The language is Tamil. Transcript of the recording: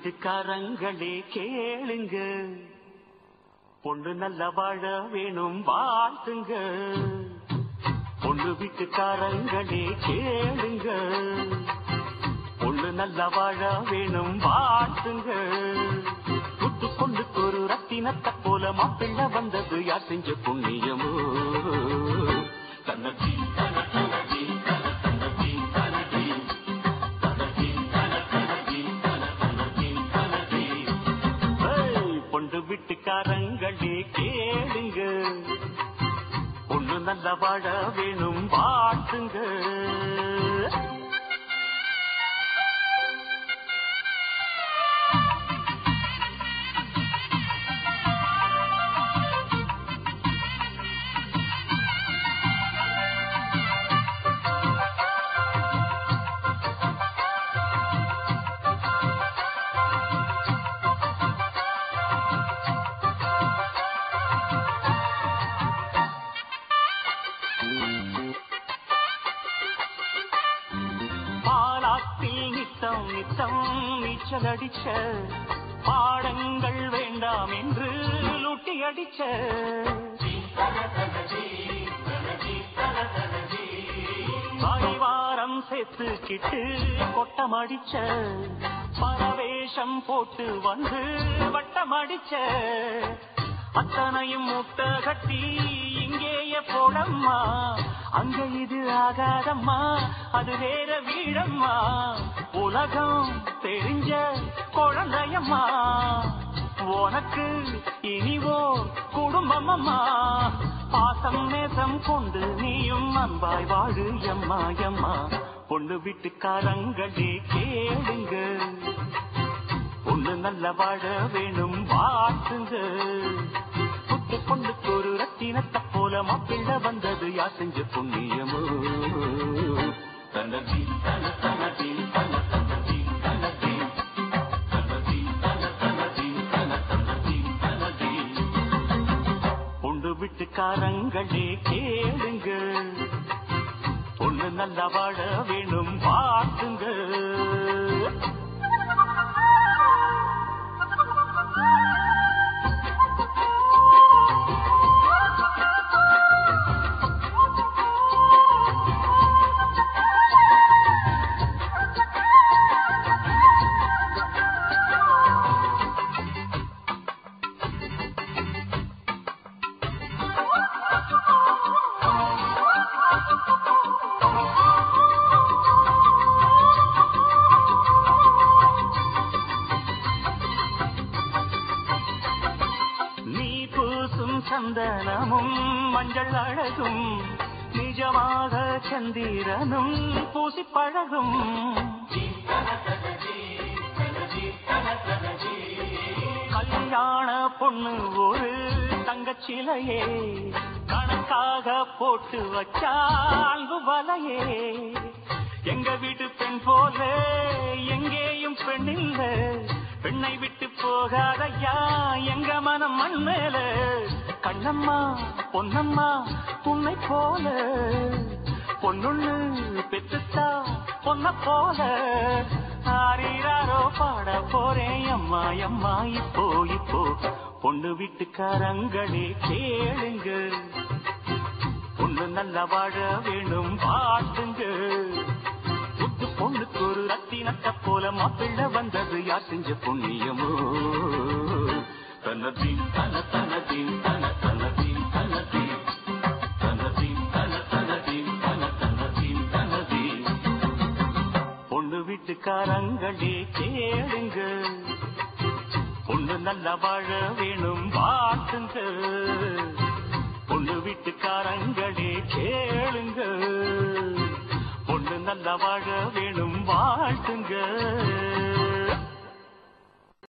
வீட்டுக்காரங்களே கேளுங்க பொண்ணு நல்ல வாழ வேணும் வாழ்த்துங்க பொண்ணு வீட்டுக்காரங்களே கேளுங்க பொண்ணு நல்ல வாழ வேணும் வாழ்த்துங்க புத்து பொண்ணுக்கு ஒரு ரத்தினத்தை போல மாப்பிள்ள வந்தது யார் செஞ்ச புண்ணியமோ தன்னதி தன தனதி தன தனதி தனதி தனதி தன தனதி தன தனதி தனதி ஏய், பொண்டு வீட்டுக்காரங்களே கேளுங்க பொண்ணு நல்ல வாழ வேணும் வாழ்த்துங்க பாலாத்தில் நித்தம் நித்தம் நீச்சல் அடிச்ச பாடங்கள் வேண்டாம் என்று லூட்டி அடிச்ச பரிவாரம் சேர்த்துக்கிட்டு கொட்டம் அடிச்ச பரவேஷம் போட்டு வந்து வட்டம் அடிச்ச அத்தனையும் முட்டை கட்டி இங்கேயே போடம்மா அங்க இது ஆகாதம்மா அது வேற வீடம்மா உலகம் தெரிஞ்ச குழந்தையம்மா உனக்கு இனிவோ குடும்பம் அம்மா பாசம் நேசம் கொண்டு நீயும் அன்பாய் வாழு எம்மா எம்மா பொண்ணு வீட்டுக்காரங்களே கேளுங்க பொண்ணு நல்ல வாழ வேணும் வாழ்த்துங்க புட்டு பொண்ணுக்கு ஒரு ரத்தினத்தை போல மாப்பிள்ள வந்தது யார் செஞ்ச புண்ணியமோ தனதி தன தனதி தன தனதி தனதி தனதி தன தனதி தன தனதி தனதி பொண்ணு வீட்டுக்காரங்களே கேளுங்க பொண்ணு நல்ல வாழ வேணும் வாழ்த்துங்க நீ பூசும் சந்தனமும் மஞ்சள் அழகும் நிஜமாக சந்திரனும் பூசி பழகும் கல்யாண பொண்ணு ஒரு தங்கச்சிலையே கணக்காக போட்டு வச்சாங்கு வலையே எங்க வீட்டு பெண் போல எங்கேயும் பெண் இல்ல பெண்ணை விட்டு போகாதையா எங்க மனம் மண் மேல கண்ணம்மா பொன்னம்மா உன்னை போல பொண்ணுன்னு பெத்துத்தா பொன்ன போல ஆரீராரோ பாட போறேன் அம்மா அம்மா இப்போ இப்போ பொண்ணு வீட்டுக்காரங்களே கேளுங்க பொண்ணு நல்ல வாழ வேணும் பாட்டுங்க புத்து பொண்ணுக்கு ஒரு ரத்தினத்தை போல மாப்பிள்ள வந்தது யார் செஞ்ச புண்ணியமோ தனதி தன தனதி தன தனதி தனதி தனதி தன தனதி தன தனதி தனதி பொண்ணு வீட்டுக்காரங்களே கேளுங்க பொண்ணு நல்ல வாழ வேணும் வாழ்த்துங்க பொண்ணு வீட்டுக்காரங்களே கேளுங்க பொண்ணு நல்ல வாழ வேணும் வாழ்த்துங்க